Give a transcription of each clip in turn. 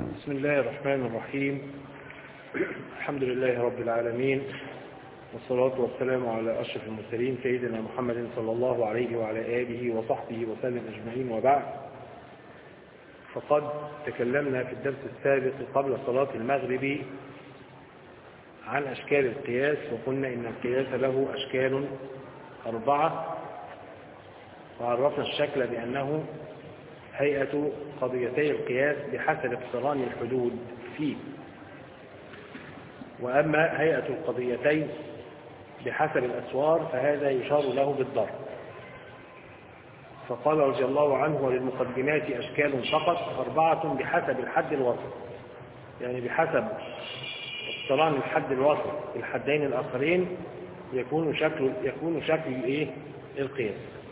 بسم الله الرحمن الرحيم الحمد لله رب العالمين والصلاة والسلام على أشرف المرسلين سيدنا محمد صلى الله عليه وعلى آله وصحبه وسلم أجمعين وبعد فقد تكلمنا في الدرس السابق قبل صلاة المغرب عن أشكال القياس وقلنا إن القياس له أشكال أربعة وعرفنا الشكل بأنه هيئة قضيتي القياس بحسب اقتران الحدود فيه وأما هيئة القضيتين بحسب الأسوار فهذا يشار له بالضرب فقال رضي الله عنه وللمقدمات أشكال فقط أربعة بحسب الحد الوسط يعني بحسب اقتران الحد الوسط بالحدين الآخرين يكون شكل يكون شكل الايه القياس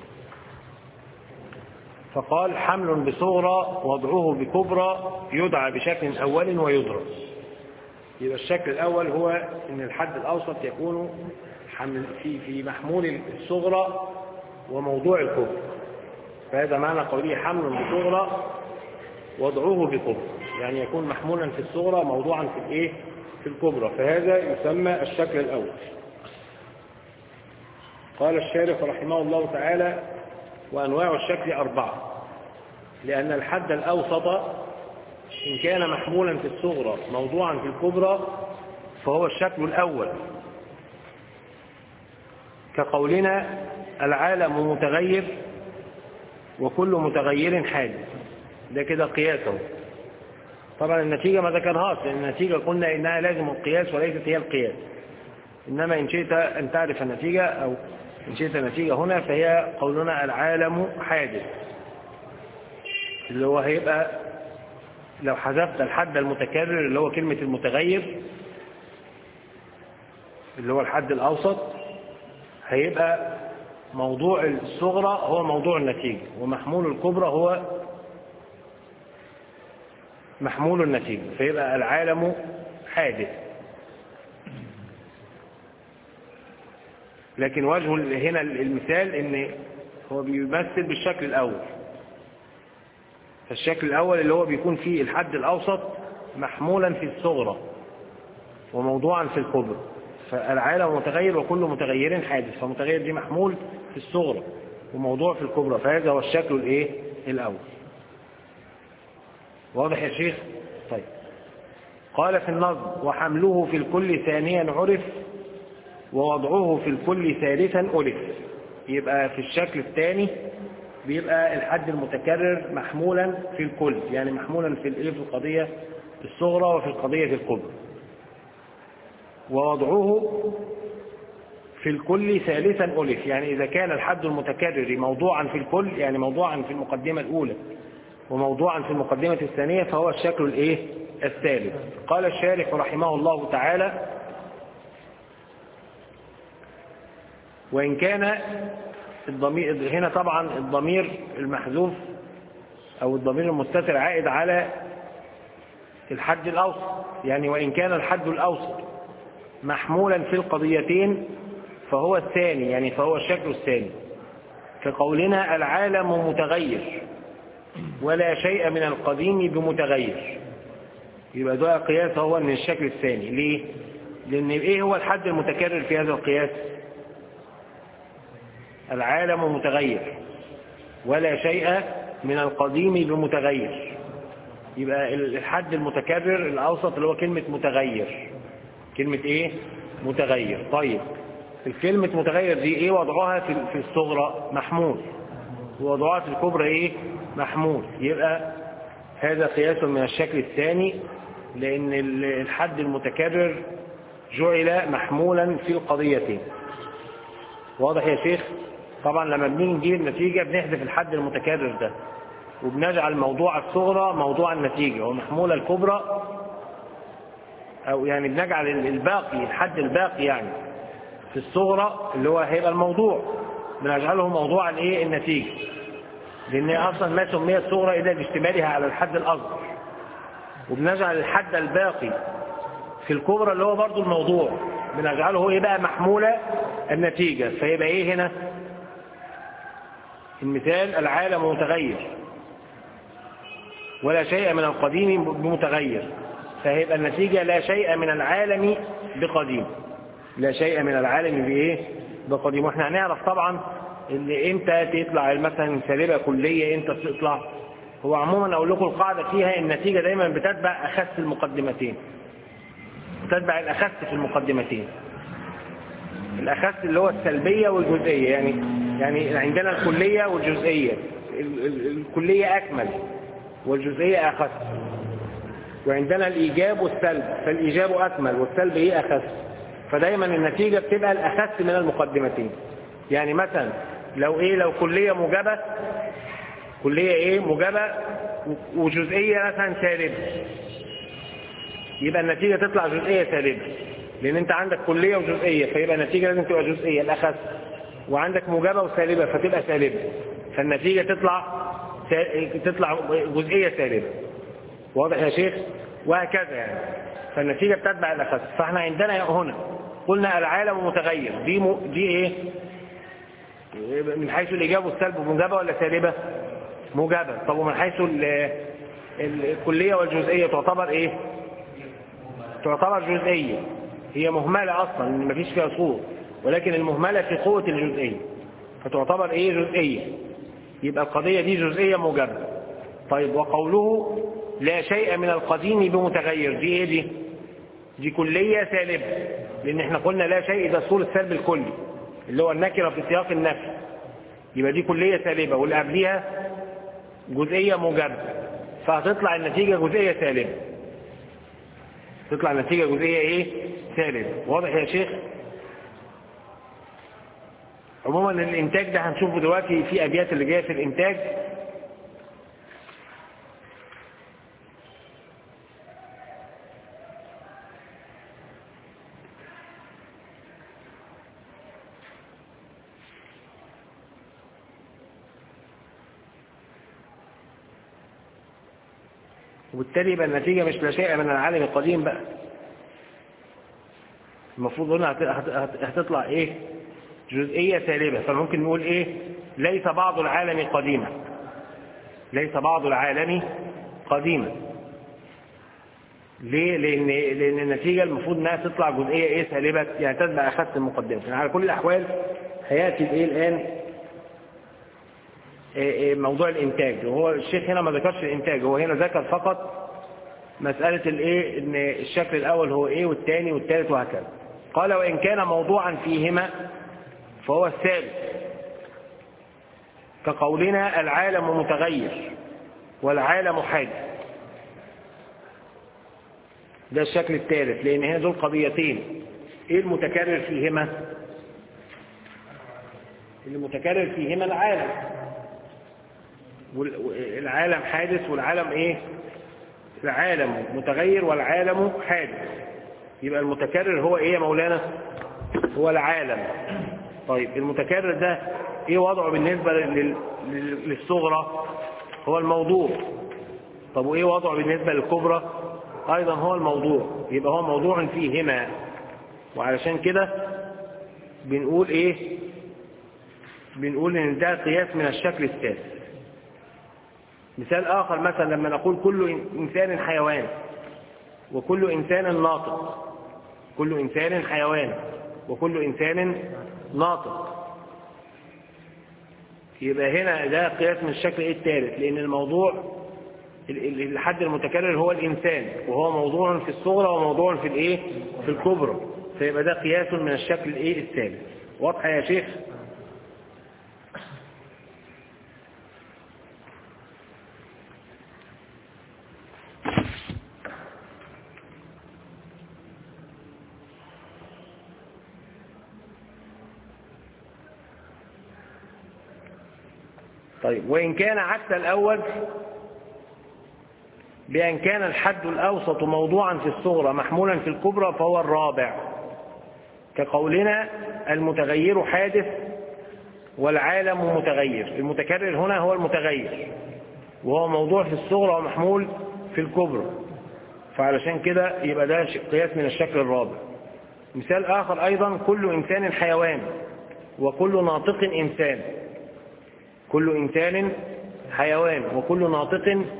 فقال حمل بصغرى وضعه بكبرى يدعى بشكل أول ويدرى يبقى الشكل الأول هو أن الحد الأوسط يكون حمل في في محمول الصغرى وموضوع الكبرى فهذا معنى قوله حمل بصغرى وضعه بكبرى يعني يكون محمولا في الصغرى موضوعا في الايه في الكبرى فهذا يسمى الشكل الأول قال الشارح رحمه الله تعالى وأنواع الشكل أربعة لأن الحد الأوسط إن كان محمولا في الصغرى موضوعا في الكبرى فهو الشكل الأول كقولنا العالم متغير وكل متغير حادث ده كده قياسه طبعا النتيجة ما ذكرهاش لأن النتيجة قلنا إنها لازم القياس وليست هي القياس إنما إن شئت أن تعرف النتيجة أو إن شئت النتيجة هنا فهي قولنا العالم حادث اللي هو هيبقى لو حذفت الحد المتكرر اللي هو كلمة المتغير اللي هو الحد الأوسط هيبقى موضوع الصغرى هو موضوع النتيجة ومحمول الكبرى هو محمول النتيجة فيبقى العالم حادث لكن وجه هنا المثال ان هو بيمثل بالشكل الاول فالشكل الاول اللي هو بيكون فيه الحد الاوسط محمولا في الصغرى وموضوعا في الكبرى فالعالم متغير وكل متغير حادث فمتغير دي محمول في الصغرى وموضوع في الكبرى فهذا هو الشكل الايه الاول واضح يا شيخ طيب قال في النظم وحمله في الكل ثانيا عرف ووضعه في الكل ثالثا ألف يبقى في الشكل الثاني بيبقى الحد المتكرر محمولا في الكل يعني محمولا في الايه في القضية الصغرى وفي القضية الكبرى ووضعه في الكل ثالثا ألف يعني إذا كان الحد المتكرر موضوعا في الكل يعني موضوعا في المقدمة الأولى وموضوعا في المقدمة الثانية فهو الشكل الايه الثالث قال الشارح رحمه الله تعالى وإن كان الضمير هنا طبعا الضمير المحذوف أو الضمير المستتر عائد على الحد الأوسط يعني وإن كان الحد الأوسط محمولا في القضيتين فهو الثاني يعني فهو الشكل الثاني كقولنا العالم متغير ولا شيء من القديم بمتغير يبقى ده قياس هو من الشكل الثاني ليه لأن إيه هو الحد المتكرر في هذا القياس العالم متغير ولا شيء من القديم بمتغير يبقى الحد المتكرر الأوسط اللي هو كلمة متغير كلمة إيه متغير طيب الكلمة متغير دي إيه وضعها في الصغرى محمول ووضعها في الكبرى إيه محمول يبقى هذا قياس من الشكل الثاني لأن الحد المتكرر جعل محمولا في القضيتين واضح يا شيخ طبعا لما بنيجي نجيب النتيجة بنحذف الحد المتكرر ده وبنجعل موضوع الصغرى موضوع النتيجة ومحمولة الكبرى أو يعني بنجعل الباقي الحد الباقي يعني في الصغرى اللي هو هيبقى الموضوع بنجعله موضوع الايه النتيجة لأن أصلا ما سميت صغرى إلا باشتمالها على الحد الأصغر وبنجعل الحد الباقي في الكبرى اللي هو برضو الموضوع بنجعله هو ايه بقى محمولة النتيجة فيبقى ايه هنا المثال العالم متغير ولا شيء من القديم بمتغير فهيبقى النتيجة لا شيء من العالم بقديم لا شيء من العالم بإيه بقديم واحنا هنعرف طبعا اللي امتى تطلع مثلا سالبة كلية امتى تطلع هو عموما اقول لكم القاعدة فيها النتيجة دايما بتتبع اخس المقدمتين بتتبع الاخس في المقدمتين الاخس اللي هو السلبية والجزئية يعني يعني عندنا الكلية والجزئية الكلية اكمل والجزئية اخس وعندنا الايجاب والسلب فالايجاب اكمل والسلب ايه اخس فدايما النتيجة بتبقى الاخس من المقدمتين يعني مثلا لو ايه لو كلية موجبة كلية ايه موجبة وجزئية مثلا سالبة يبقى النتيجة تطلع جزئية سالبة لان انت عندك كلية وجزئية فيبقى النتيجة لازم تبقى جزئية الاخس وعندك موجبة وسالبة فتبقى سالبة فالنتيجة تطلع تطلع جزئية سالبة واضح يا شيخ وهكذا يعني فالنتيجة بتتبع الاخس فاحنا عندنا هنا قلنا العالم متغير دي م... دي ايه من حيث الإجابة والسلب موجبة ولا سالبة موجبة طب ومن حيث ال... الكلية والجزئية تعتبر ايه تعتبر جزئية هي مهملة اصلا ما فيش فيها صور ولكن المهملة في قوة الجزئية فتعتبر ايه جزئية يبقى القضية دي جزئية موجبة طيب وقوله لا شيء من القديم بمتغير دي ايه دي دي كلية سالبة لان احنا قلنا لا شيء ده صورة السلب الكلي اللي هو النكرة في سياق النفي يبقى دي كلية سالبة واللي قبليها جزئية موجبة فهتطلع النتيجة جزئية سالبة تطلع النتيجة جزئية ايه سالبة واضح يا شيخ عموما الانتاج ده هنشوفه دلوقتي في ابيات اللي جايه في الانتاج وبالتالي يبقى النتيجة مش لا شيء من العالم القديم بقى المفروض هنا هتطلع ايه جزئية سالبة فممكن نقول ايه ليس بعض العالم قديما ليس بعض العالم قديما ليه لان لان النتيجة المفروض انها تطلع جزئية ايه سالبة يعني تتبع اخذت المقدمة يعني على كل الاحوال هياتي الايه الان موضوع الانتاج وهو الشيخ هنا ما ذكرش الانتاج هو هنا ذكر فقط مسألة الايه ان الشكل الاول هو ايه والثاني والثالث وهكذا قال وان كان موضوعا فيهما فهو الثالث كقولنا العالم متغير والعالم حادث ده الشكل الثالث لان هنا دول قضيتين ايه المتكرر فيهما المتكرر فيهما العالم العالم حادث والعالم ايه العالم متغير والعالم حادث يبقى المتكرر هو ايه يا مولانا هو العالم طيب المتكرر ده ايه وضعه بالنسبة للصغرى هو الموضوع طب وايه وضعه بالنسبة للكبرى ايضا هو الموضوع يبقى هو موضوع فيهما وعلشان كده بنقول ايه بنقول ان ده قياس من الشكل الثالث مثال آخر مثلا لما نقول كل إنسان حيوان وكل إنسان ناطق كل إنسان حيوان وكل إنسان ناطق يبقى هنا ده قياس من الشكل ايه الثالث لأن الموضوع الحد المتكرر هو الإنسان وهو موضوع في الصغرى وموضوع في الايه في الكبرى فيبقى ده قياس من الشكل الايه الثالث واضحة يا شيخ طيب وإن كان عكس الأول بأن كان الحد الأوسط موضوعا في الصغرى محمولا في الكبرى فهو الرابع كقولنا المتغير حادث والعالم متغير المتكرر هنا هو المتغير وهو موضوع في الصغرى ومحمول في الكبرى فعلشان كده يبقى ده قياس من الشكل الرابع مثال آخر أيضا كل إنسان حيوان وكل ناطق إنسان كل إنسان حيوان وكل ناطق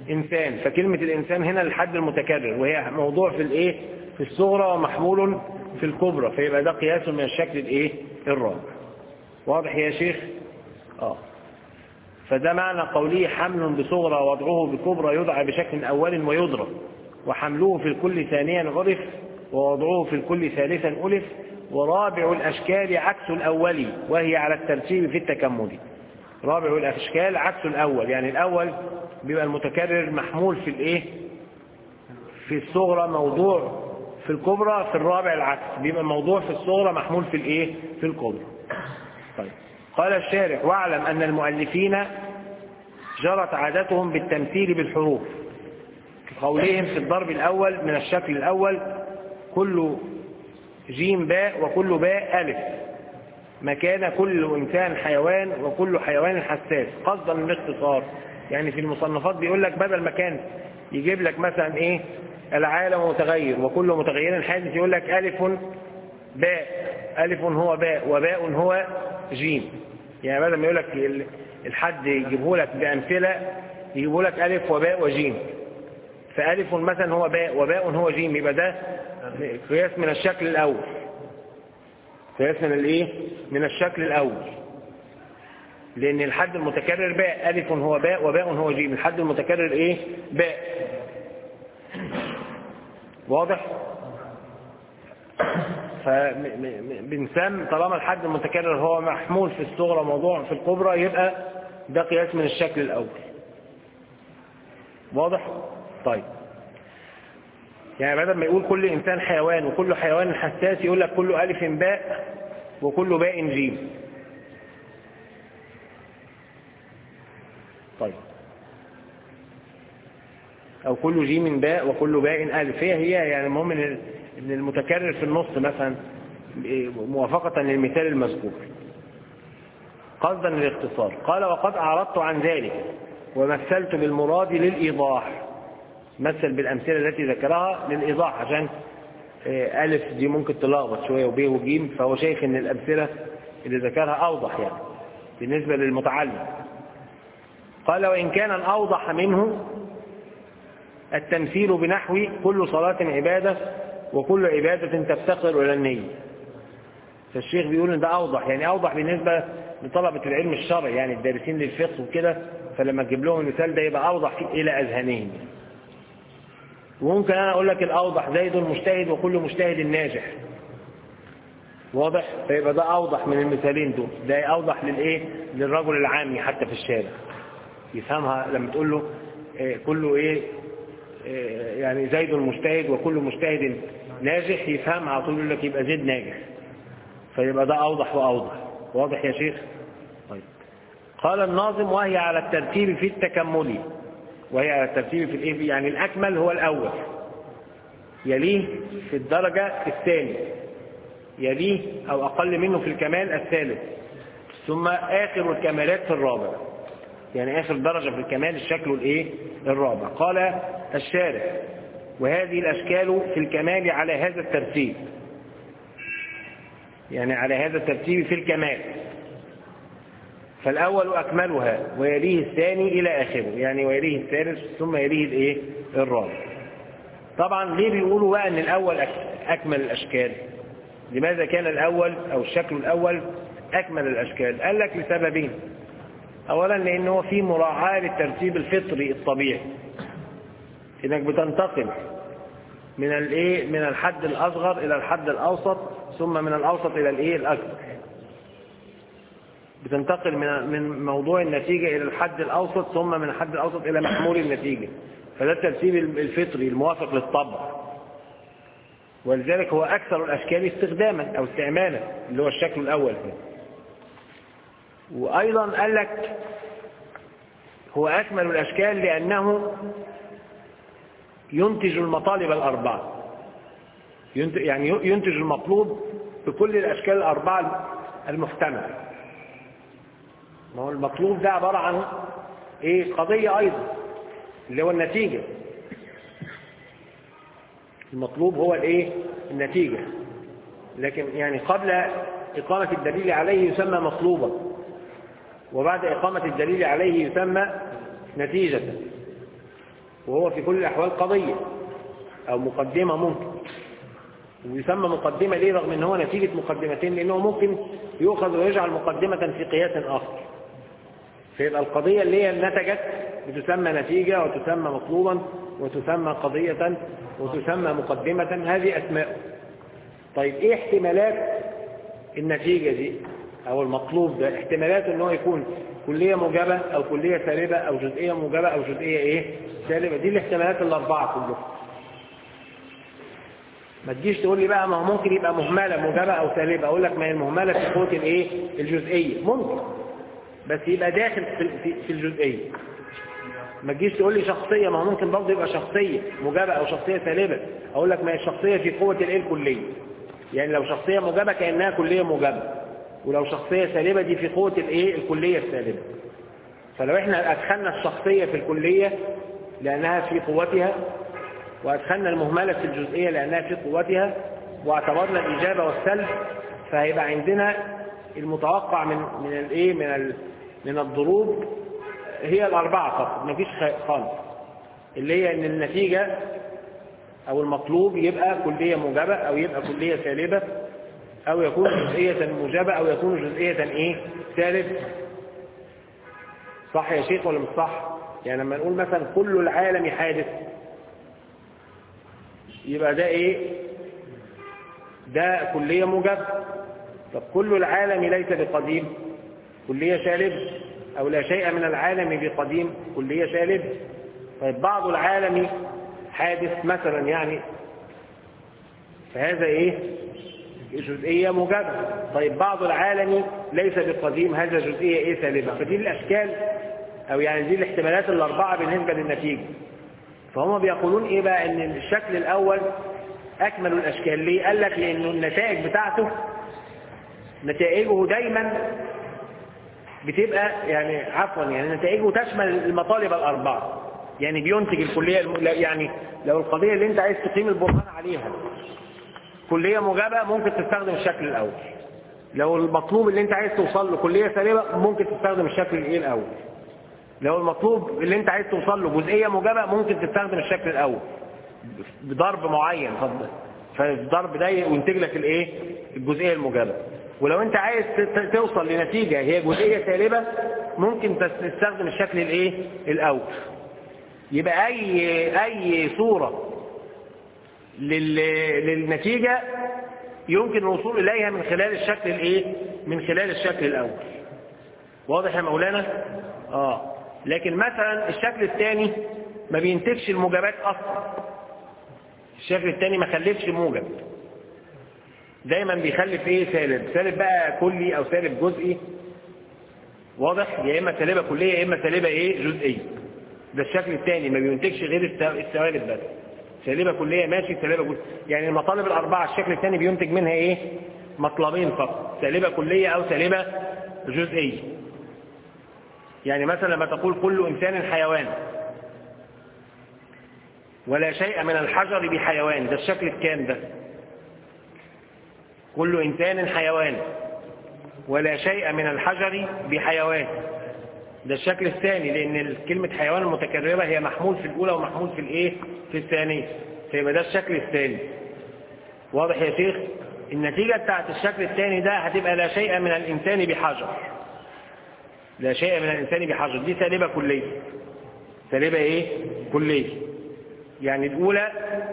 إنسان فكلمة الإنسان هنا الحد المتكرر وهي موضوع في الإيه في الصغرى ومحمول في الكبرى فيبقى ده قياس من الشكل الإيه الرابع واضح يا شيخ آه فده معنى قوله حمل بصغرى وضعه بكبرى يدعى بشكل أول ويضرب وحمله في الكل ثانيا عرف ووضعه في الكل ثالثا ألف ورابع الأشكال عكس الأول وهي على الترتيب في التكمل رابع الأشكال عكس الأول يعني الأول بيبقى المتكرر محمول في الإيه في الصغرى موضوع في الكبرى في الرابع العكس بيبقى الموضوع في الصغرى محمول في الإيه في الكبرى طيب قال الشارح واعلم أن المؤلفين جرت عادتهم بالتمثيل بالحروف قولهم في الضرب الأول من الشكل الأول كل جيم باء وكل باء ألف مكان كل إنسان حيوان وكل حيوان حساس قصدا للاختصار يعني في المصنفات بيقول لك بدل ما كان يجيب لك مثلا ايه العالم متغير وكل متغير حادث يقول لك ألف باء ألف هو باء وباء هو جيم يعني بدل ما يقول لك الحد يجيبه لك بأمثلة يجيبه لك ألف وباء وجيم فألف مثلا هو باء وباء هو جيم يبقى ده قياس من الشكل الأول قياس من الايه من الشكل الأول لأن الحد المتكرر باء ألف هو باء وباء هو جيم الحد المتكرر ايه باء واضح فبنسم طالما الحد المتكرر هو محمول في الصغرى موضوع في الكبرى يبقى ده قياس من الشكل الأول واضح طيب يعني بدل ما يقول كل إنسان حيوان وكل حيوان حساس يقول لك كل ألف باء وكل باء جيم طيب أو كل جيم باء وكل باء ألف هي هي يعني المهم إن المتكرر في النص مثلا موافقة للمثال المذكور قصدا للاختصار قال وقد أعرضت عن ذلك ومثلت بالمراد للإيضاح مثل بالأمثلة التي ذكرها للإيضاح عشان ألف دي ممكن تلخبط شوية وب وجيم فهو شايف إن الأمثلة اللي ذكرها أوضح يعني بالنسبة للمتعلم قال وإن كان الأوضح منه التمثيل بنحو كل صلاة عبادة وكل عبادة تفتقر إلى النية فالشيخ بيقول إن ده أوضح يعني أوضح بالنسبة لطلبة العلم الشرعي يعني الدارسين للفقه وكده فلما تجيب لهم المثال ده يبقى أوضح إلى أذهانهم وممكن أنا أقول لك الأوضح زيد مجتهد وكل مجتهد ناجح واضح فيبقى ده أوضح من المثالين دول ده أوضح للإيه للرجل العامي حتى في الشارع يفهمها لما تقول له إيه كله إيه, إيه يعني زيد مجتهد وكل مجتهد ناجح يفهم على طول يقول لك يبقى زيد ناجح فيبقى ده أوضح وأوضح واضح يا شيخ طيب قال الناظم وهي على الترتيب في التكمل وهي على الترتيب في الايه يعني الأكمل هو الأول يليه في الدرجة الثاني يليه أو أقل منه في الكمال الثالث ثم آخر الكمالات في الرابع يعني آخر درجة في الكمال الشكل الإيه الرابع قال الشارح وهذه الأشكال في الكمال على هذا الترتيب يعني على هذا الترتيب في الكمال فالأول أكملها ويليه الثاني إلى آخره يعني ويليه الثالث ثم يليه الإيه الرابع طبعا ليه بيقولوا بقى أن الأول أكمل الأشكال لماذا كان الأول أو الشكل الأول أكمل الأشكال قال لك لسببين أولا لأنه في مراعاة للترتيب الفطري الطبيعي إنك بتنتقل من الايه من الحد الأصغر إلى الحد الأوسط ثم من الأوسط إلى الايه الأكبر بتنتقل من من موضوع النتيجة إلى الحد الأوسط ثم من الحد الأوسط إلى محمول النتيجة فده الترتيب الفطري الموافق للطبع ولذلك هو أكثر الأشكال استخداما أو استعمالا اللي هو الشكل الأول فيه. وأيضا قال لك هو أكمل الأشكال لأنه ينتج المطالب الأربعة يعني ينتج المطلوب بكل الأشكال الأربعة المحتملة ما هو المطلوب ده عبارة عن إيه قضية أيضا اللي هو النتيجة المطلوب هو الإيه النتيجة لكن يعني قبل إقامة الدليل عليه يسمى مطلوبا وبعد إقامة الدليل عليه يسمى نتيجة وهو في كل الأحوال قضية أو مقدمة ممكن ويسمى مقدمة ليه رغم ان هو نتيجة مقدمتين لأنه ممكن يؤخذ ويجعل مقدمة في قياس آخر فيبقى القضية اللي هي نتجت بتسمى نتيجة وتسمى مطلوبا وتسمى قضية وتسمى مقدمة هذه أسماء طيب ايه احتمالات النتيجة دي او المطلوب ده احتمالات ان هو يكون كلية موجبة او كلية سالبة او جزئية موجبة او جزئية ايه سالبة دي الاحتمالات الاربعة كلهم ما تجيش تقول لي بقى ما هو ممكن يبقى مهملة موجبة او سالبة اقول لك ما هي المهملة في قوة الايه الجزئية ممكن بس يبقى داخل في في الجزئية ما تجيش تقول لي شخصية ما هو ممكن برضه يبقى شخصية موجبة او شخصية سالبة اقول لك ما هي الشخصية في قوة الايه الكلية يعني لو شخصية موجبة كأنها كلية موجبة ولو شخصية سالبة دي في قوة الايه الكلية السالبة فلو احنا ادخلنا الشخصية في الكلية لأنها في قوتها وادخلنا المهملة في الجزئية لأنها في قوتها واعتبرنا الإجابة والسلب فهيبقى عندنا المتوقع من من الايه من ال من الضروب هي الأربعة فقط مفيش خالص اللي هي ان النتيجة او المطلوب يبقى كلية موجبة او يبقى كلية سالبة او يكون جزئية موجبة او يكون جزئية ايه سالب صح يا شيخ ولا مش صح يعني لما نقول مثلا كل العالم حادث يبقى ده ايه ده كلية موجبة طب كل العالم ليس بقديم كلية سالب او لا شيء من العالم بقديم كلية سالب طيب بعض العالم حادث مثلا يعني فهذا ايه جزئية موجبة طيب بعض العالم ليس بقديم هذا جزئية ايه سالبة فدي الاشكال او يعني دي الاحتمالات الاربعة بالنسبة للنتيجة فهم بيقولون ايه بقى ان الشكل الاول اكمل الاشكال ليه قال لك لانه النتائج بتاعته نتائجه دايما بتبقى يعني عفوا يعني نتائجه تشمل المطالب الاربعه يعني بينتج الكلية الم... يعني لو القضية اللي انت عايز تقيم البرهان عليها كلية موجبة ممكن تستخدم الشكل الأول لو المطلوب اللي انت عايز توصل له كلية سالبة ممكن تستخدم الشكل الايه الأول لو المطلوب اللي انت عايز توصل له جزئية موجبة ممكن تستخدم الشكل الأول بضرب معين فالضرب ده ينتج لك الايه الجزئية الموجبة ولو انت عايز توصل لنتيجة هي جزئية سالبة ممكن تستخدم الشكل الايه الأول يبقى أي أي صورة للنتيجة يمكن الوصول إليها من خلال الشكل الإيه؟ من خلال الشكل الأول واضح يا مولانا؟ آه لكن مثلا الشكل الثاني ما بينتجش الموجبات أصلا الشكل الثاني ما خلفش موجب دايما بيخلف ايه سالب سالب بقى كلي او سالب جزئي واضح يا اما سالبه كليه يا اما سالبه ايه جزئيه ده الشكل الثاني ما بينتجش غير السوالب بس سالبه كليه ماشي سالبه جزء يعني المطالب الاربعه الشكل الثاني بينتج منها ايه مطلبين فقط سالبه كليه او سالبه جزئيه يعني مثلا لما تقول كل انسان حيوان ولا شيء من الحجر بحيوان ده الشكل الكام ده كل انسان حيوان ولا شيء من الحجر بحيوان ده الشكل الثاني لان كلمة حيوان المتكررة هي محمول في الاولى ومحمول في الايه في الثانية فيبقى ده الشكل الثاني واضح يا شيخ النتيجة بتاعت الشكل الثاني ده هتبقى لا شيء من الانسان بحجر لا شيء من الانسان بحجر دي سالبة كلية سالبة ايه كلية يعني الاولى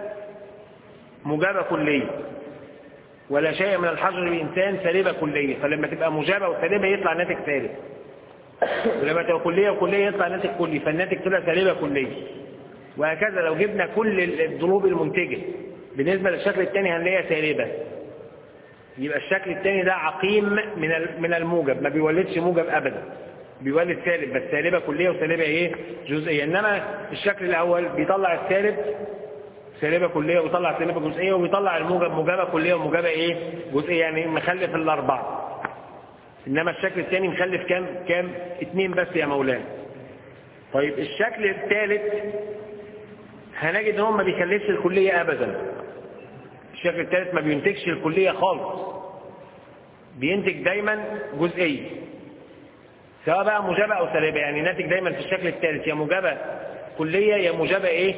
مجابة كلية ولا شيء من الحجر بإنسان سالبة كلية فلما تبقى مجابة وسالبة يطلع ناتج سالب ولما تبقى كلية وكلية يطلع ناتج كلي فالناتج طلع سالبة كلية وهكذا لو جبنا كل الضروب المنتجة بالنسبة للشكل الثاني هنلاقيها سالبة يبقى الشكل الثاني ده عقيم من من الموجب ما بيولدش موجب ابدا بيولد سالب بس سالبة كلية وسالبة ايه جزئية انما الشكل الاول بيطلع السالب سالبة كلية ويطلع سالبة جزئية وبيطلع الموجب موجبة كلية وموجبة ايه جزئية يعني مخلف الاربعة انما الشكل الثاني مخلف كام كام اتنين بس يا مولانا طيب الشكل الثالث هنجد ان هو ما بيخلفش الكلية ابدا الشكل الثالث ما بينتجش الكلية خالص بينتج دايما جزئية سواء بقى موجبة او سالبة يعني ناتج دايما في الشكل الثالث يا موجبة كلية يا موجبة ايه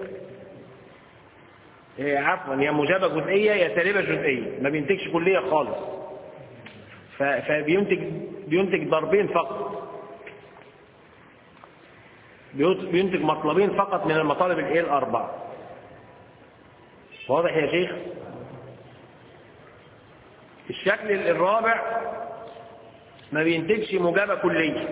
إيه عفوا يا موجبة جزئية يا سالبة جزئية ما بينتجش كلية خالص ف- فبينتج بينتج ضربين فقط بيت- بينتج مطلبين فقط من المطالب الايه الاربعه واضح يا شيخ الشكل الرابع ما بينتجش موجبة كلية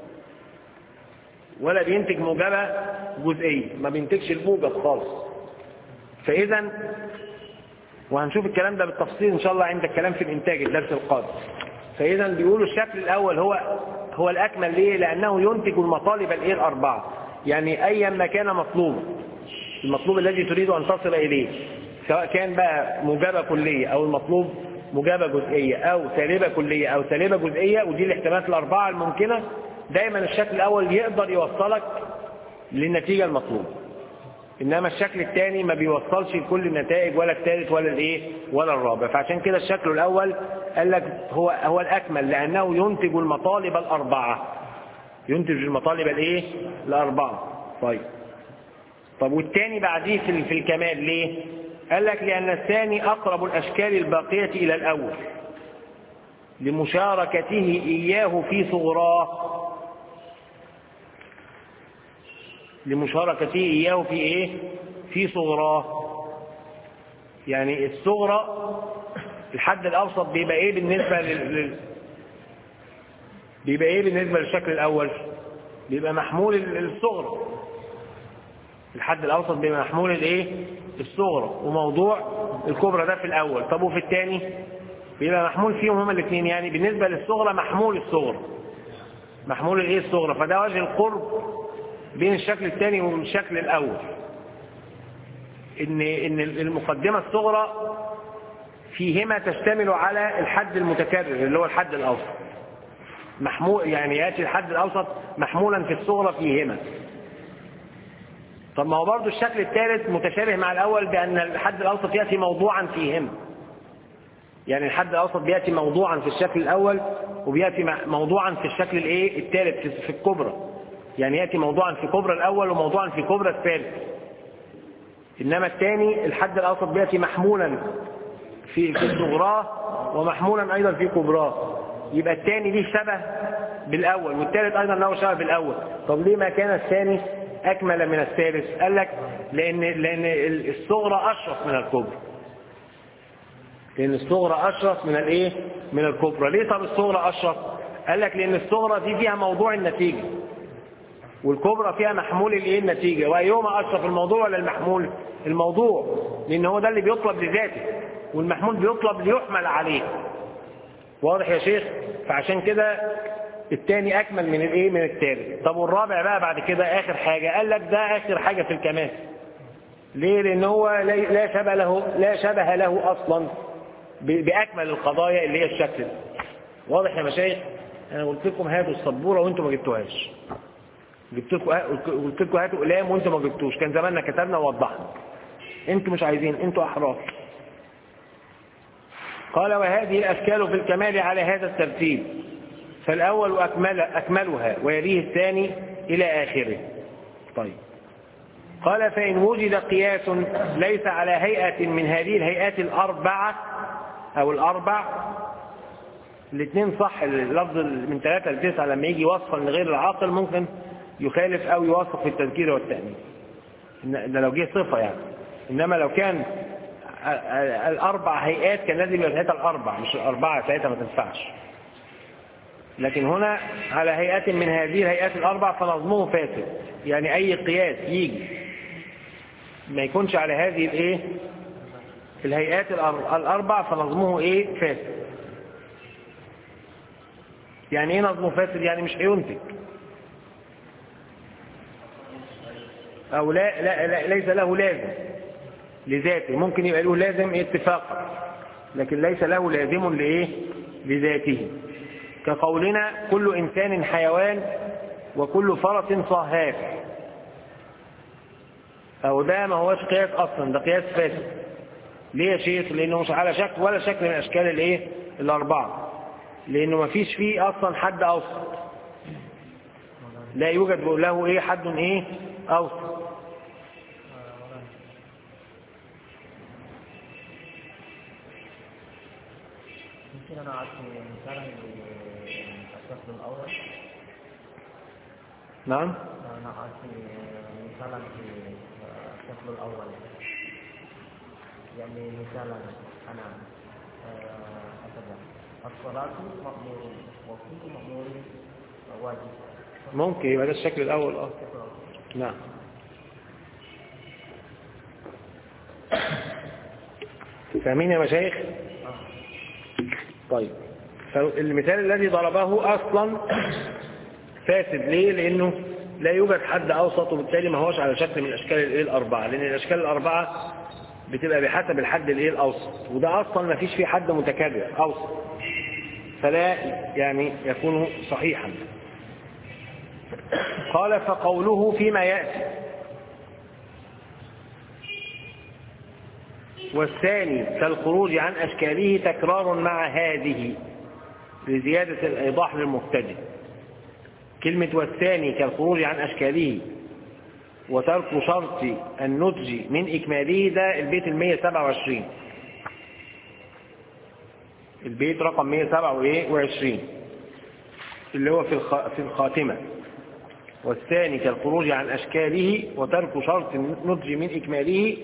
ولا بينتج موجبة جزئية ما بينتجش الموجب خالص فإذا وهنشوف الكلام ده بالتفصيل إن شاء الله عند الكلام في الإنتاج الدرس القادم فإذا بيقولوا الشكل الأول هو هو الأكمل ليه؟ لأنه ينتج المطالب الإيه الأربعة يعني أيا ما كان مطلوب المطلوب الذي تريد أن تصل إليه سواء كان بقى موجبة كلية أو المطلوب موجبة جزئية أو سالبة كلية أو سالبة جزئية ودي الاحتمالات الأربعة الممكنة دايما الشكل الأول يقدر يوصلك للنتيجة المطلوبة إنما الشكل الثاني ما بيوصلش لكل النتائج ولا الثالث ولا الإيه ولا الرابع فعشان كده الشكل الأول قال لك هو هو الأكمل لأنه ينتج المطالب الأربعة ينتج المطالب الإيه الأربعة طيب طب والثاني بعديه في في الكمال ليه؟ قال لك لأن الثاني أقرب الأشكال الباقية إلى الأول لمشاركته إياه في صغراه لمشاركته إياه في إيه؟ في صغراه يعني الصغرى الحد الأوسط بيبقى إيه بالنسبة لل... لل- بيبقى إيه بالنسبة للشكل الأول؟ بيبقى محمول الصغرى الحد الأوسط بيبقى محمول الإيه؟ الصغرى وموضوع الكبرى ده في الأول طب وفي الثاني بيبقى محمول فيهم هما الاثنين يعني بالنسبة للصغرى محمول الصغرى محمول الإيه الصغرى فده وجه القرب بين الشكل الثاني والشكل الأول إن إن المقدمة الصغرى فيهما تشتمل على الحد المتكرر اللي هو الحد الأوسط محمول يعني يأتي الحد الأوسط محمولا في الصغرى فيهما طب ما هو برضه الشكل الثالث متشابه مع الأول بأن الحد الأوسط يأتي موضوعا فيهما يعني الحد الأوسط بيأتي موضوعا في الشكل الأول وبيأتي مع- موضوعا في الشكل الإيه الثالث في- في الكبرى يعني يأتي موضوعا في كبرى الأول وموضوعا في كبرى الثالث إنما الثاني الحد الأوسط بيأتي محمولا في في صغراه ومحمولا أيضا في كبراه يبقى الثاني ليه شبه بالأول والثالث أيضا له شبه بالأول طب ليه ما كان الثاني أكمل من الثالث قال لك لأن لأن الصغرى أشرف من الكبرى لأن الصغرى أشرف من الإيه؟ من الكبرى ليه طب الصغرى أشرف قال لك لأن الصغرى دي فيها موضوع النتيجة والكبرى فيها محمول الايه النتيجة وأيهما أشرف الموضوع ولا المحمول الموضوع لأن هو ده اللي بيطلب لذاته والمحمول بيطلب ليحمل عليه واضح يا شيخ فعشان كده الثاني أكمل من الايه من الثالث طب والرابع بقى بعد كده آخر حاجة قال لك ده آخر حاجة في الكمال ليه لأن هو لا لا شبه له لا شبه له أصلا ب- بأكمل القضايا اللي هي الشكل ده. واضح يا مشايخ أنا قلت لكم هاتوا السبورة وأنتم ما جبتوهاش جبت لكم قلت لكم هاتوا اقلام وانتم ما جبتوش كان زماننا كتبنا ووضحنا انتوا مش عايزين انتوا احرار قال وهذه الاشكال في الكمال على هذا الترتيب فالاول اكمل اكملها ويليه الثاني الى اخره طيب قال فان وجد قياس ليس على هيئه من هذه الهيئات الاربعه او الاربع الاثنين صح اللفظ من ثلاثة لتسعة لما يجي وصفا لغير العاقل ممكن يخالف أو يوافق في التذكير والتأنيث إن- ده لو جه صفة يعني إنما لو كان ال- ال- الأربع هيئات كان لازم يبقى ساعتها الأربع مش الأربعة ساعتها ما تنفعش لكن هنا على هيئات من هذه الهيئات الأربع فنظمه فاسد يعني أي قياس يجي ما يكونش على هذه الإيه الهيئات الأر- الأربع فنظمه إيه فاسد يعني ايه نظم فاسد يعني مش هينتج او لا, لا, لا ليس له لازم لذاته ممكن يبقى له لازم اتفاقا لكن ليس له لازم لايه لذاته كقولنا كل انسان حيوان وكل فرس صهاف او ده ما هوش قياس اصلا ده قياس فاسد ليه يا شيخ لانه مش على شكل ولا شكل من اشكال الايه الاربعه لانه ما فيش فيه اصلا حد اوسط لا يوجد له ايه حد ايه أوسط يمكن أنا أعطي مثالا للشكل الأول نعم أنا أعطي مثالا في الشكل الأول يعني مثالا أنا هكذا الصلاة مأمور وكل مأمور واجب ممكن يبقى ده الشكل الأول اه الشكل الأول نعم فاهمين يا مشايخ آه. طيب فالمثال الذي ضربه أصلا فاسد ليه لأنه لا يوجد حد أوسط وبالتالي ما هوش على شكل من الأشكال الإيه الأربعة لأن الأشكال الأربعة بتبقى بحسب الحد الإيه الأوسط وده أصلا ما فيش فيه حد متكرر أوسط فلا يعني يكون صحيحا قال فقوله فيما يأتي والثاني كالخروج عن أشكاله تكرار مع هذه لزيادة الإيضاح للمبتدئ كلمة والثاني كالخروج عن أشكاله وترك شرط النضج من إكماله ده البيت المية سبعة وعشرين البيت رقم مية سبعة وعشرين اللي هو في الخ- في الخاتمة والثاني كالخروج عن أشكاله وترك شرط النضج من إكماله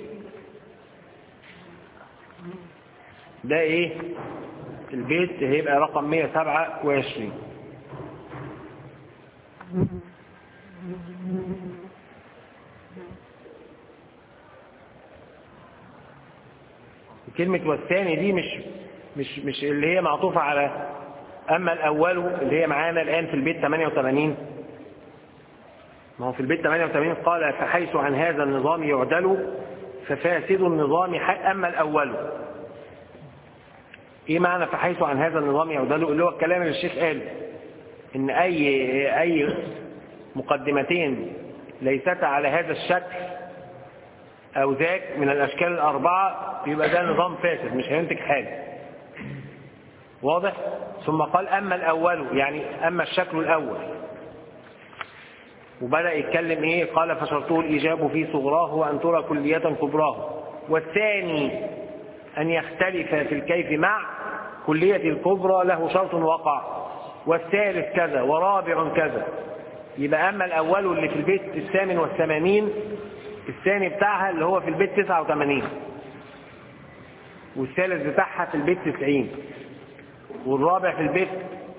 ده ايه البيت هيبقى رقم 127 كلمة والثاني دي مش مش مش اللي هي معطوفة على أما الأول اللي هي معانا الآن في البيت 88 ما هو في البيت 88 قال فحيث عن هذا النظام يعدل ففاسد النظام ح- أما الأول ايه معنى فحيث عن هذا النظام يعدل اللي هو الكلام اللي الشيخ قال ان اي اي مقدمتين ليستا على هذا الشكل او ذاك من الاشكال الاربعه يبقى ده نظام فاسد مش هينتج حاجه واضح ثم قال اما الاول يعني اما الشكل الاول وبدا يتكلم ايه قال فشرطه الايجاب في صغراه وان ترى كليه كبراه والثاني أن يختلف في الكيف مع كلية الكبرى له شرط وقع والثالث كذا ورابع كذا يبقى أما الأول اللي في البيت الثامن والثمانين الثاني بتاعها اللي هو في البيت تسعة وثمانين والثالث بتاعها في البيت تسعين والرابع في البيت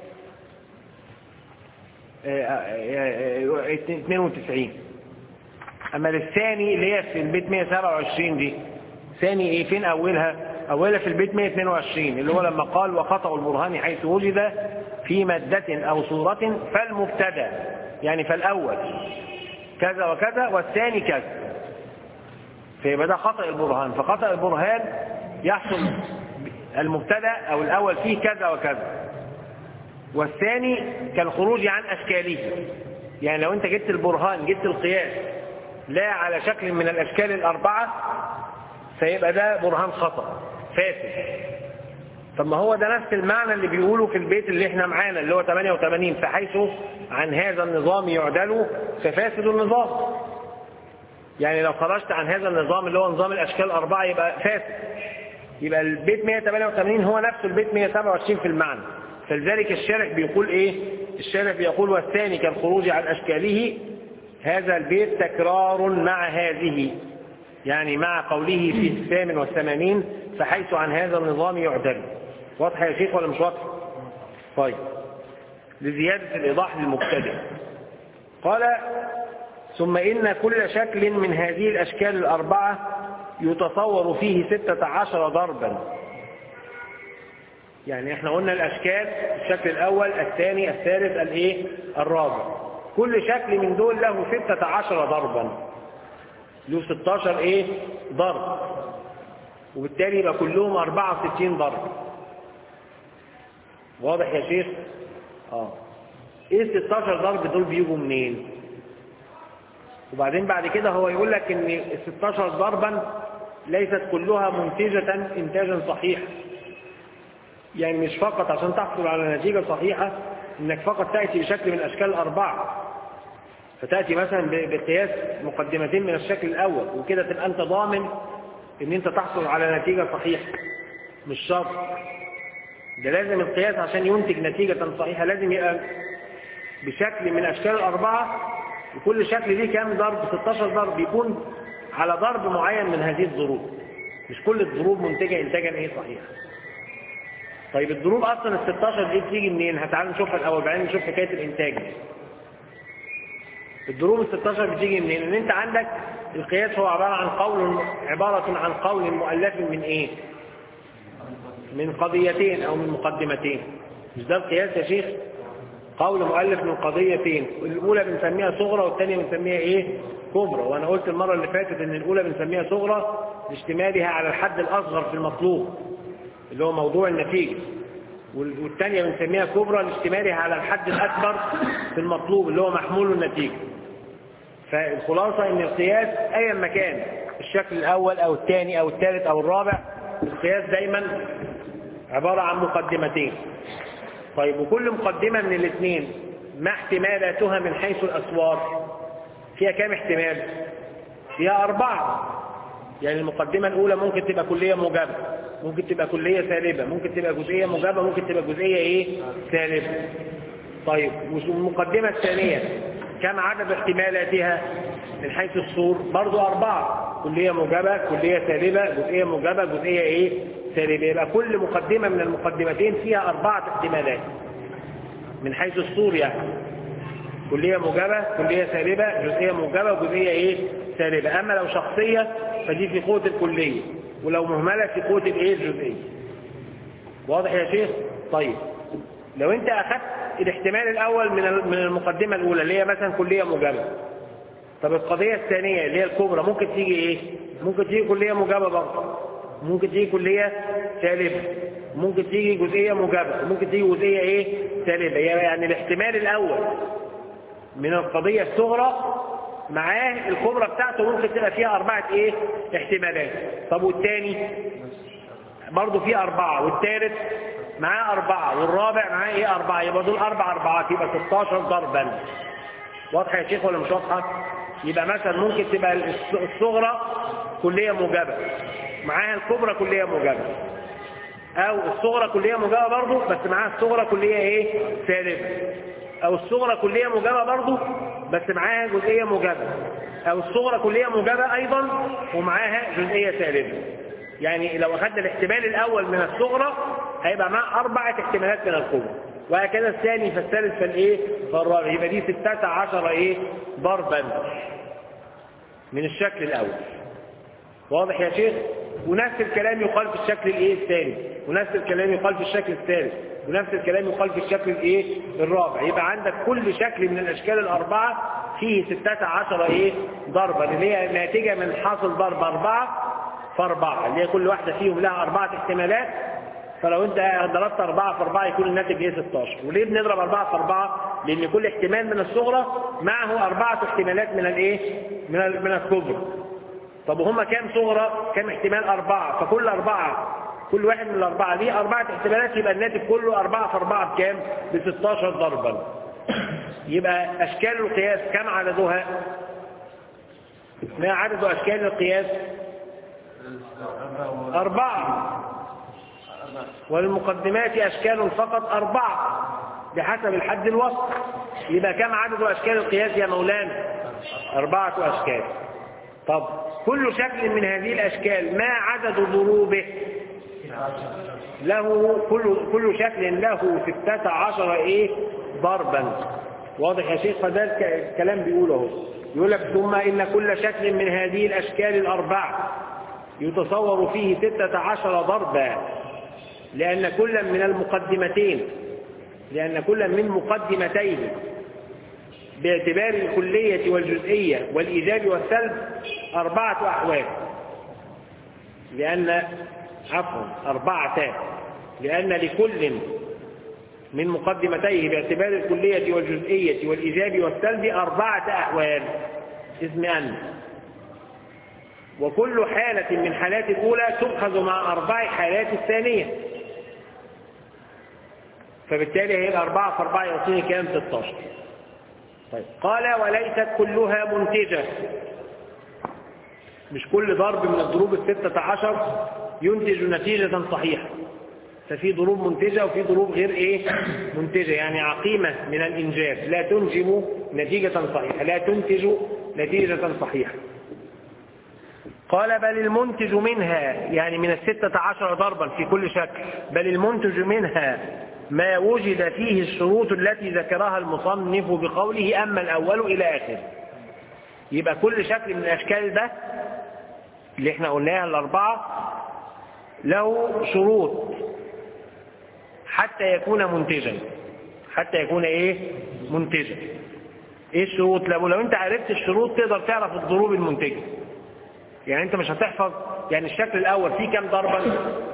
اتنين وتسعين أما الثاني اللي هي في البيت 127 دي ثاني ايه فين اولها اولها في البيت 122 اللي هو لما قال وخطأ البرهان حيث وجد في مادة او صورة فالمبتدا يعني فالاول كذا وكذا والثاني كذا فيبقى ده خطأ البرهان فخطأ البرهان يحصل المبتدا او الاول فيه كذا وكذا والثاني كالخروج عن اشكاله يعني لو انت جبت البرهان جبت القياس لا على شكل من الاشكال الاربعه فيبقى ده برهان خطأ فاسد طب ما هو ده نفس المعنى اللي بيقوله في البيت اللي احنا معانا اللي هو 88 فحيث عن هذا النظام يعدل ففاسد النظام يعني لو خرجت عن هذا النظام اللي هو نظام الاشكال الاربعه يبقى فاسد يبقى البيت 188 هو نفسه البيت 127 في المعنى فلذلك الشارح بيقول ايه الشارح بيقول والثاني كالخروج عن اشكاله هذا البيت تكرار مع هذه يعني مع قوله في الثامن والثمانين فحيث عن هذا النظام يعدل واضح يا شيخ ولا مش واضح طيب لزيادة الإيضاح للمبتدئ قال ثم إن كل شكل من هذه الأشكال الأربعة يتصور فيه ستة عشر ضربا يعني احنا قلنا الأشكال الشكل الأول الثاني الثالث الايه الرابع كل شكل من دول له ستة عشر ضربا له 16 ايه ضرب وبالتالي يبقى كلهم 64 ضرب واضح يا شيخ اه ايه ال 16 ضرب دول بيجوا منين وبعدين بعد كده هو يقول لك ان ال 16 ضربا ليست كلها منتجة انتاجا صحيحا يعني مش فقط عشان تحصل على نتيجة صحيحة انك فقط تأتي بشكل من الاشكال الاربعة فتأتي مثلا ب- بقياس مقدمتين من الشكل الأول وكده تبقى أنت ضامن إن أنت تحصل على نتيجة صحيحة مش شرط ده لازم القياس عشان ينتج نتيجة صحيحة لازم يبقى بشكل من أشكال الأربعة وكل شكل ليه كام ضرب 16 ضرب يكون على ضرب معين من هذه الضروب مش كل الضروب منتجة إنتاجا إيه صحيح طيب الضروب أصلا ال 16 دي بتيجي منين؟ هتعالى نشوفها الأول بعدين نشوف حكاية الإنتاج دي. الضروب ال 16 بتيجي منين؟ إن أنت عندك القياس هو عبارة عن قول عبارة عن قول مؤلف من إيه؟ من قضيتين أو من مقدمتين مش ده القياس يا شيخ؟ قول مؤلف من قضيتين الأولى بنسميها صغرى والثانية بنسميها إيه؟ كبرى وأنا قلت المرة اللي فاتت إن الأولى بنسميها صغرى لاشتمالها على الحد الأصغر في المطلوب اللي هو موضوع النتيجة وال- والثانية بنسميها كبرى لاشتمالها على الحد الأكبر في المطلوب اللي هو محمول النتيجة فالخلاصة إن القياس أيا ما كان الشكل الأول أو الثاني أو الثالث أو الرابع القياس دايما عبارة عن مقدمتين طيب وكل مقدمة من الاثنين ما احتمالاتها من حيث الأسوار فيها كام احتمال فيها أربعة يعني المقدمة الأولى ممكن تبقى كلية موجبة ممكن تبقى كلية سالبة ممكن تبقى جزئية موجبة ممكن تبقى جزئية إيه سالبة طيب والمقدمة الثانية كم عدد احتمالاتها من حيث الصور برضو أربعة كلية موجبة كلية سالبة جزئية موجبة جزئية إيه سالبة يبقى كل مقدمة من المقدمتين فيها أربعة احتمالات من حيث الصور يعني كلية موجبة كلية سالبة جزئية موجبة وجزئية ايه سالبة اما لو شخصية فدي في قوة الكلية ولو مهملة في قوة الايه الجزئية واضح يا شيخ طيب لو انت اخذت الاحتمال الاول من من المقدمة الاولى اللي هي مثلا كلية موجبة طب القضية الثانية اللي هي الكبرى ممكن تيجي ايه ممكن تيجي كلية موجبة برضه ممكن تيجي كلية سالبة ممكن تيجي جزئية موجبة ممكن تيجي جزئية ايه سالبة يعني الاحتمال الاول من القضية الصغرى معاه الكبرى بتاعته ممكن تبقى فيها أربعة إيه احتمالات طب والتاني برضه فيه أربعة والتالت معاه أربعة والرابع معاه إيه أربعة يبقى دول أربع أربعات يبقى 16 ضربا واضحة يا شيخ ولا مش واضحة؟ يبقى مثلا ممكن تبقى الص- الصغرى كلية موجبة معاها الكبرى كلية موجبة أو الصغرى كلية موجبة برضه بس معاها الصغرى كلية إيه سالبة أو الصغرى كلية موجبة برضه بس معاها جزئية موجبة أو الصغرى كلية موجبة أيضا ومعاها جزئية سالبة يعني لو أخذنا الاحتمال الأول من الصغرى هيبقى معاه أربعة احتمالات من الكبرى وهكذا الثاني فالثالث فالإيه فالرابع يبقى دي ستة عشر إيه ضربا من الشكل الأول واضح يا شيخ ونفس الكلام يقال في الشكل الايه الثاني ونفس الكلام يقال في الشكل الثالث ونفس الكلام يقال في الشكل الايه الرابع يبقى عندك كل شكل من الاشكال الاربعه فيه 16 ايه ضربه اللي هي ناتجه من حاصل ضرب اربعه في اربعه اللي هي كل واحده فيهم لها اربعه احتمالات فلو انت ضربت أربعة في أربعة يكون الناتج ايه 16 وليه بنضرب أربعة في أربعة لأن كل احتمال من الصغرى معه أربعة احتمالات من الايه من ال- من الكبرى طب وهم كام صغرى كام احتمال أربعة فكل أربعة كل واحد من الأربعة دي أربعة احتمالات يبقى الناتج كله أربعة في أربعة بكام ب 16 ضربا يبقى أشكال القياس كم عددها ما عدد أشكال القياس أربعة والمقدمات أشكال فقط أربعة بحسب الحد الوسط يبقى كم عدد أشكال القياس يا مولانا أربعة أشكال طب كل شكل من هذه الأشكال ما عدد ضروبه له كل كل شكل له ستة عشر إيه ضربا واضح يا شيخ فده الك- الكلام بيقوله اهو يقول لك ثم إن كل شكل من هذه الأشكال الأربعة يتصور فيه ستة عشر ضربا لأن كل من المقدمتين لأن كل من مقدمتين باعتبار الكلية والجزئية والإيجاب والسلب أربعة أحوال لأن عفوا أربعة لأن لكل من مقدمتيه باعتبار الكلية والجزئية والإيجاب والسلب أربعة أحوال اسم أن وكل حالة من حالات الأولى تؤخذ مع أربع حالات الثانية فبالتالي هي الأربعة في أربعة يعطيني كام 16 طيب قال وليست كلها منتجة مش كل ضرب من الضروب الستة عشر ينتج نتيجة صحيحة ففي ضروب منتجة وفي ضروب غير ايه منتجة يعني عقيمة من الإنجاز لا تنجم نتيجة صحيحة لا تنتج نتيجة صحيحة قال بل المنتج منها يعني من الستة عشر ضربا في كل شكل بل المنتج منها ما وجد فيه الشروط التي ذكرها المصنف بقوله أما الأول إلى آخره يبقى كل شكل من الأشكال ده اللي احنا قلناها الأربعة له شروط حتى يكون منتجا حتى يكون ايه منتجا ايه الشروط لو لو انت عرفت الشروط تقدر تعرف الضروب المنتجه يعني انت مش هتحفظ يعني الشكل الاول فيه كام ضربا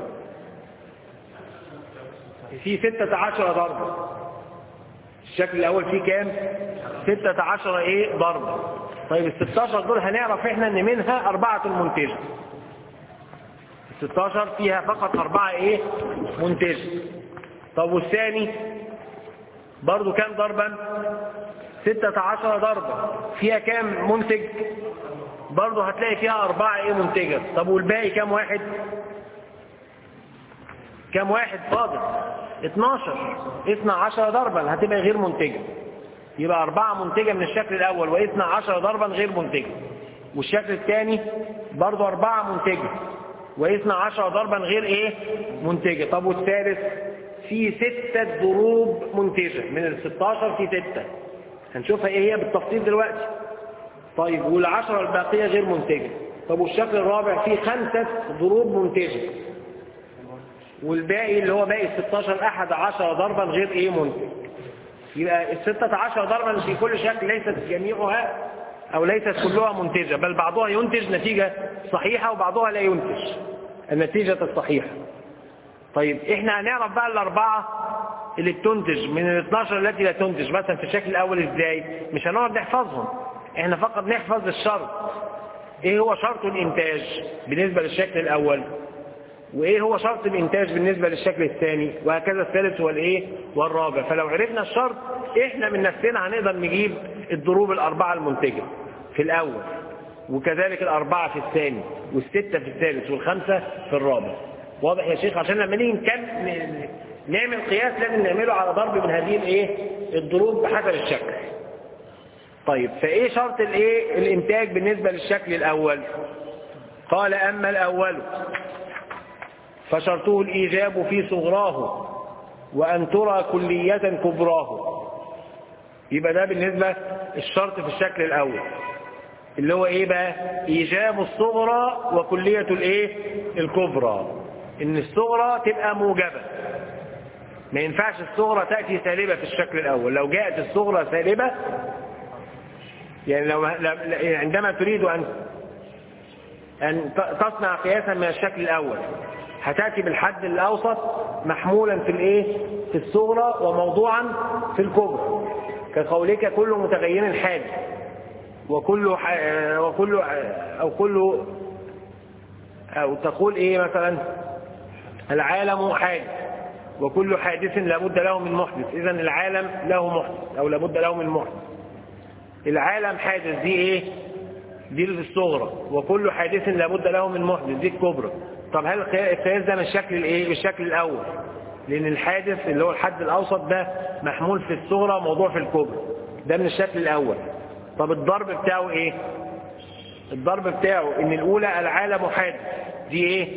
فيه ستة عشر ضربة الشكل الاول فيه كام ستة عشر ايه ضربة طيب الستاشر دول هنعرف احنا ان منها اربعة منتجة الستاشر فيها فقط اربعة ايه منتجة طب والثاني برضو كام ضربا ستة عشر ضربة فيها كام منتج برضو هتلاقي فيها أربعة إيه منتجة طب والباقي كام واحد كام واحد فاضل 12 12 ضربا هتبقى غير منتجة يبقى أربعة منتجة من الشكل الأول واثنى عشر ضربا غير منتجة والشكل الثاني برضو أربعة منتجة واثنى عشر ضربا غير إيه منتجة طب والثالث في ستة ضروب منتجة من ال 16 في ستة هنشوفها ايه هي بالتفصيل دلوقتي طيب والعشرة الباقية غير منتجة طب والشكل الرابع فيه خمسة ضروب منتجة والباقي اللي هو باقي ال 16 أحد عشر ضربا غير ايه منتج يبقى ال 16 ضربا في كل شكل ليست جميعها أو ليست كلها منتجة بل بعضها ينتج نتيجة صحيحة وبعضها لا ينتج النتيجة الصحيحة طيب احنا هنعرف بقى الأربعة اللي بتنتج من ال 12 التي لا تنتج مثلا في الشكل الأول ازاي مش هنقعد نحفظهم احنا فقط نحفظ الشرط ايه هو شرط الانتاج بالنسبة للشكل الأول وايه هو شرط الانتاج بالنسبة للشكل الثاني وهكذا الثالث والايه والرابع فلو عرفنا الشرط احنا من نفسنا هنقدر نجيب الضروب الأربعة المنتجة في الأول وكذلك الأربعة في الثاني والستة في الثالث والخمسة في الرابع واضح يا شيخ عشان لما نيجي نكمل نعمل قياس لازم نعمله على ضرب من هذه الايه الضروب بحسب الشكل طيب فايه شرط الايه الانتاج بالنسبة للشكل الاول قال اما الاول فشرطه الايجاب في صغراه وان ترى كلية كبراه يبقى ده بالنسبة الشرط في الشكل الاول اللي هو ايه بقى ايجاب الصغرى وكلية الايه الكبرى ان الصغرى تبقى موجبة ما ينفعش الصغرى تأتي سالبة في الشكل الأول لو جاءت الصغرى سالبة يعني لو عندما تريد أن أن تصنع قياسا من الشكل الأول هتأتي بالحد الأوسط محمولا في الإيه في الصغرى وموضوعا في الكبرى كقولك كل متغير حادث وكل ح... وكل أو كل أو تقول إيه مثلا العالم حادث وكل حادث لابد له من محدث إذا العالم له محدث أو لابد له من محدث العالم حادث دي إيه دي الصغرى وكل حادث لابد له من محدث دي الكبرى طب هل القياس ده من الشكل الايه بالشكل الاول لان الحادث اللي هو الحد الاوسط ده محمول في الصغرى موضوع في الكبرى ده من الشكل الاول طب الضرب بتاعه ايه الضرب بتاعه ان الاولى العالم حادث دي ايه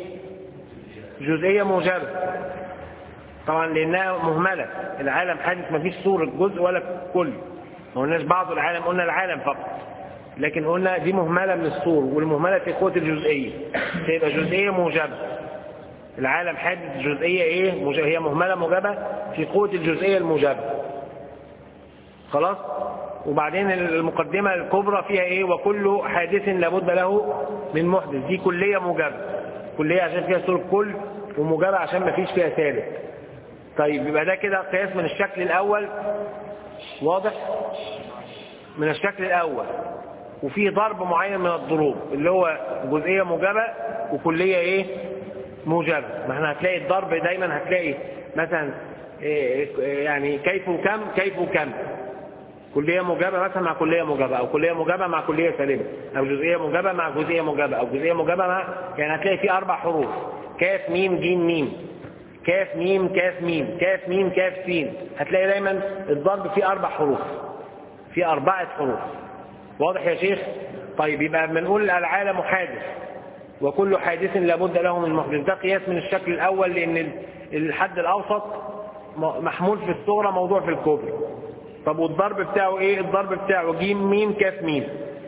جزئية موجبة طبعا لانها مهملة العالم حادث ما فيش صورة جزء ولا كل ما قلناش بعض العالم قلنا العالم فقط لكن قلنا دي مهملة من الصور والمهملة في قوة الجزئية تبقى جزئية موجبة العالم حادث جزئية ايه موجبة هي مهملة موجبة في قوة الجزئية الموجبة خلاص وبعدين المقدمة الكبرى فيها ايه وكل حادث لابد له من محدث دي كلية موجبة كلية عشان فيها صورة كل وموجبة عشان ما فيش فيها ثالث طيب يبقى ده كده قياس من الشكل الأول واضح من الشكل الأول وفي ضرب معين من الضروب اللي هو جزئية موجبة وكلية ايه موجبة ما احنا هتلاقي الضرب دايما هتلاقي مثلا إيه يعني كيف وكم كيف وكم كلية موجبة مثلا مع كلية موجبة أو كلية موجبة مع كلية سالبة أو جزئية موجبة مع جزئية موجبة أو جزئية موجبة مع يعني هتلاقي فيه أربع حروف كاف ميم جيم ميم كاف ميم كاف ميم كاف ميم كاف سين هتلاقي دايما الضرب فيه أربع حروف فيه أربعة حروف واضح يا شيخ طيب يبقى بنقول العالم حادث وكل حادث لابد له من محدث ده قياس من الشكل الأول لأن الحد الأوسط محمول في الصغرى موضوع في الكبرى طب والضرب بتاعه ايه الضرب بتاعه جيم ميم كاف ميم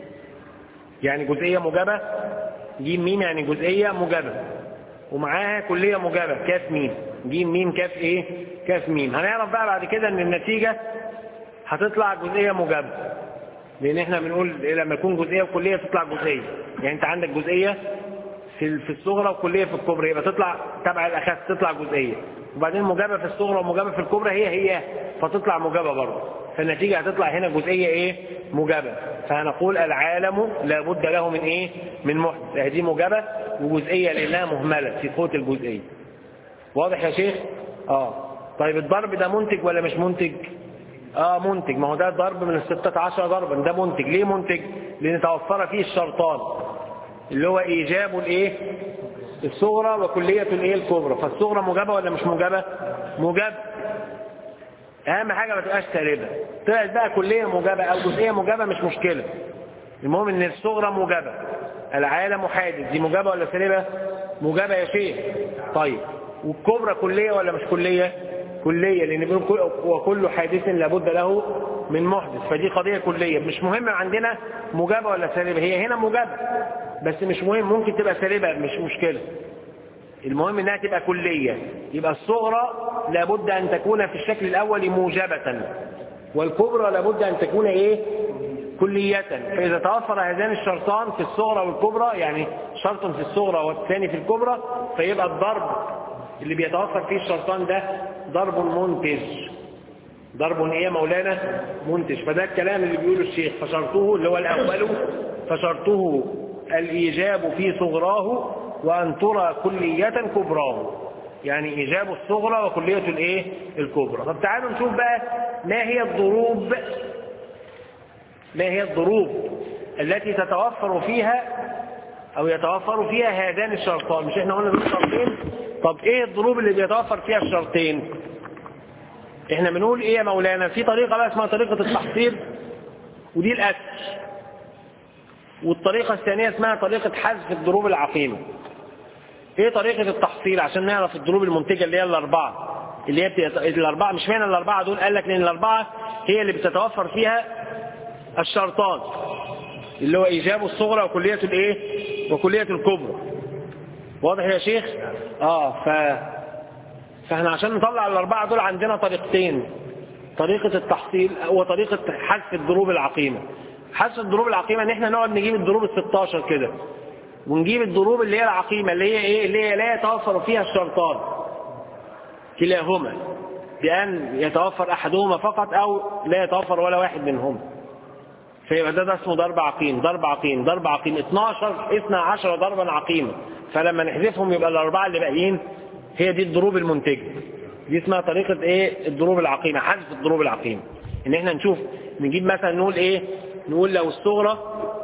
يعني جزئية موجبة جيم ميم يعني جزئية موجبة ومعاها كلية موجبة كاف ميم جيم ميم كاف ايه كاف ميم هنعرف بقى بعد كده ان النتيجة هتطلع جزئية موجبة لان احنا بنقول لما يكون جزئية وكلية تطلع جزئية يعني انت عندك جزئية في في الصغرى وكلية في الكبرى يبقى تطلع تبع الأخف تطلع جزئية وبعدين موجبة في الصغرى وموجبة في الكبرى هي هي فتطلع موجبة برضه فالنتيجة هتطلع هنا جزئية ايه موجبة فهنقول العالم لابد له من ايه من محدث هذه موجبة وجزئية لأنها مهملة في قوة الجزئية واضح يا شيخ اه طيب الضرب ده منتج ولا مش منتج اه منتج ما هو ده ضرب من الستة عشر ضربا ده منتج ليه منتج لان توفر فيه الشرطان اللي هو ايجاب الايه الصغرى وكلية الايه الكبرى فالصغرى موجبة ولا مش موجبة موجبة اهم حاجة ما تبقاش سالبة طلعت بقى كلية موجبة او جزئية موجبة مش مشكلة المهم ان الصغرى موجبة العالم حادث دي موجبة ولا سالبة موجبة يا شيخ طيب والكبرى كلية ولا مش كلية كلية لان بيقول وكل حادث لابد له من محدث فدي قضية كلية مش مهم عندنا موجبة ولا سالبة هي هنا موجبة بس مش مهم ممكن تبقى سالبة مش مشكلة المهم انها تبقى كلية يبقى الصغرى لابد ان تكون في الشكل الاول موجبة والكبرى لابد ان تكون ايه كلية فاذا توفر هذان الشرطان في الصغرى والكبرى يعني شرط في الصغرى والثاني في الكبرى فيبقى الضرب اللي بيتوفر فيه الشرطان ده ضرب منتج ضرب ايه يا مولانا منتج فده الكلام اللي بيقوله الشيخ فشرطه اللي هو الاول فشرطه الإيجاب في صغراه وأن ترى كلية كبراه يعني إيجاب الصغرى وكلية الإيه الكبرى طب تعالوا نشوف بقى ما هي الضروب ما هي الضروب التي تتوفر فيها أو يتوفر فيها هذان الشرطان مش احنا قلنا دول شرطين طب ايه الضروب اللي بيتوفر فيها الشرطين احنا بنقول ايه يا مولانا في طريقة بقى اسمها طريقة التحصيل ودي الأسل والطريقة الثانية اسمها طريقة حذف الضروب العقيمة ايه طريقة التحصيل عشان نعرف الضروب المنتجة اللي هي الأربعة اللي هي بتت... الأربعة مش معنى الأربعة دول قال لك لأن الأربعة هي اللي بتتوفر فيها الشرطان اللي هو إيجاب الصغرى وكلية الإيه وكلية الكبرى واضح يا شيخ اه ف فاحنا عشان نطلع الأربعة دول عندنا طريقتين طريقة التحصيل وطريقة حذف الضروب العقيمة حذف الضروب العقيمة ان احنا نقعد نجيب الضروب ال 16 كده ونجيب الضروب اللي هي العقيمة اللي هي ايه اللي هي لا يتوفر فيها الشرطان كلاهما بأن يتوفر أحدهما فقط أو لا يتوفر ولا واحد منهما فيبقى ده, ده اسمه ضرب عقيم ضرب عقيم ضرب عقيم 12 12 ضربا عقيما فلما نحذفهم يبقى الأربعة اللي باقيين هي دي الضروب المنتجة دي اسمها طريقة ايه الضروب العقيمة حذف الضروب العقيمة ان احنا نشوف نجيب مثلا نقول ايه نقول لو الصغرى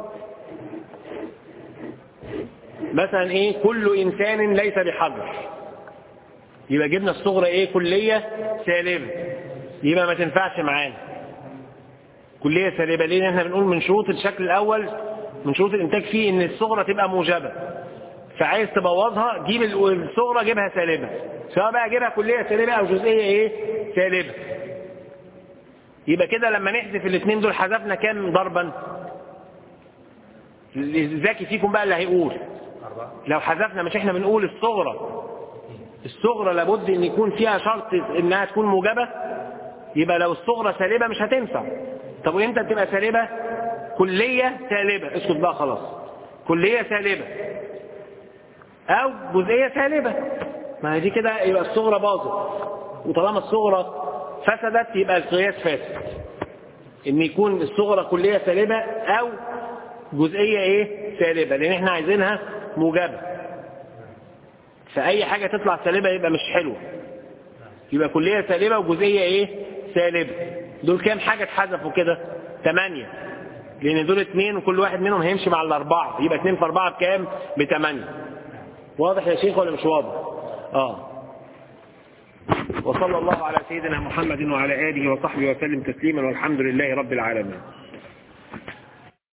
مثلا ايه كل انسان ليس بحجر يبقى جبنا الصغرى ايه كلية سالبة يبقى ما تنفعش معانا كلية سالبة ليه احنا بنقول من شروط الشكل الاول من شروط الانتاج فيه ان الصغرى تبقى موجبة فعايز تبوظها جيب الصغرى جيبها سالبة سواء بقى جيبها كلية سالبة او جزئية ايه سالبة يبقى كده لما نحذف الاثنين دول حذفنا كام ضربا الذكي فيكم بقى اللي هيقول لو حذفنا مش احنا بنقول الصغرى الصغرى لابد ان يكون فيها شرط انها تكون موجبة يبقى لو الصغرى سالبة مش هتنفع طب وامتى تبقى سالبة كلية سالبة اسكت بقى خلاص كلية سالبة او جزئية سالبة ما هي دي كده يبقى الصغرى باظت وطالما الصغرى فسدت يبقى القياس فاسد ان يكون الصغرى كلية سالبة او جزئية ايه سالبة لان احنا عايزينها موجبة فاي حاجة تطلع سالبة يبقى مش حلوة يبقى كلية سالبة وجزئية ايه سالبة دول كام حاجة اتحذفوا كده ثمانية لأن دول اتنين وكل واحد منهم هيمشي مع الأربعة يبقى اتنين في أربعة بكام بثمانية واضح يا شيخ ولا مش واضح اه وصلى الله على سيدنا محمد وعلى آله وصحبه وسلم تسليما والحمد لله رب العالمين